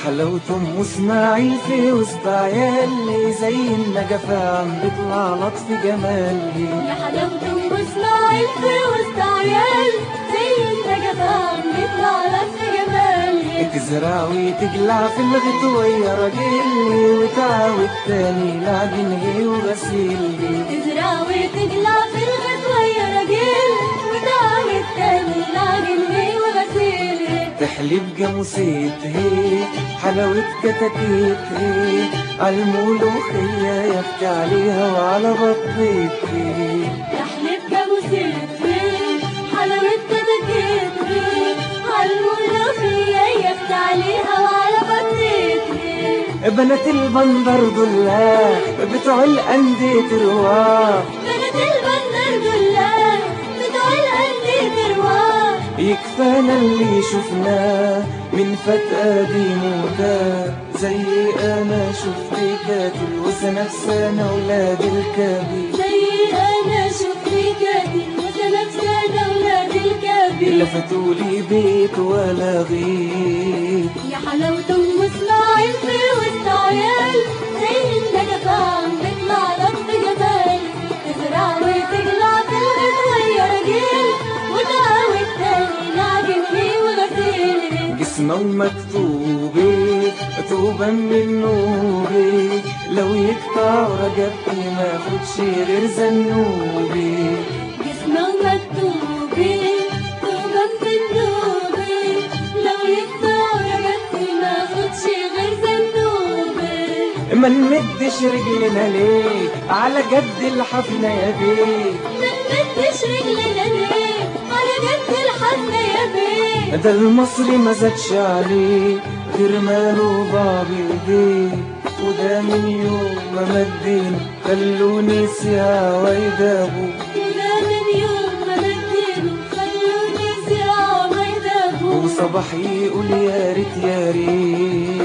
حلاوة ام اسماعيل في وسط عيالي زي النجفة عم بيطلع لطف جمالي يا حلاوة ام اسماعيل في وسط عيال زي النجفة بيطلع لف جمالي تزرع وتجلع في الغطوة يا راجلي وتعاود تاني لعجن هي وغسيلي تزرع وتجلع في الغطوة يا راجل وتعمل تاني العجل هي وغسيلي تحلب جاموسيت هي حلاوة كتاكيت هي عالملوخية يفتي عليها وعلى بطيت هي تحلب جاموسيت فيه حلاوة كتاكيت فيه عالملوخية يفت عليها وعلى بطيت فيه بنات البندر دول بتوع الأندية رواح بنت البندر دولار بتوع القلب تروح يكفانا اللي شفناه من فات قديم وده زي انا شفت كاتل وسنة في سنة ولاد الكبير زي انا شفت كاتل وسنة سنة ولاد الكبير لا فاتولي بيت ولا غير يا حلاوة ام اسماعيل في وسط عيال زي النجفة عم بيطلع لطف جمال تزرع وتجلع في الغطوة يا راجل وتعاود تاني العجل فيه وغسيلي جسمه ومكتوبة توبة من نوري لو يقطع رجبتي ما خدش غير زنوبي جسمه مكتوبي طوبة في النوبي لو يقطع رجبتي ما خدش غير زنوبي ما نمدش رجلنا ليه على جد الحفلة يا بيه ما نمدش رجلنا ليه على جد الحزن يا بيه ده المصري ما زادش عليه غير ماله بعض ايديه وده من يوم ما مدين خلوني سيا ويدابو وده من يوم ما مدينه خلوني ساعة ما يدابوا وصباح يقول يا ريت يا ريت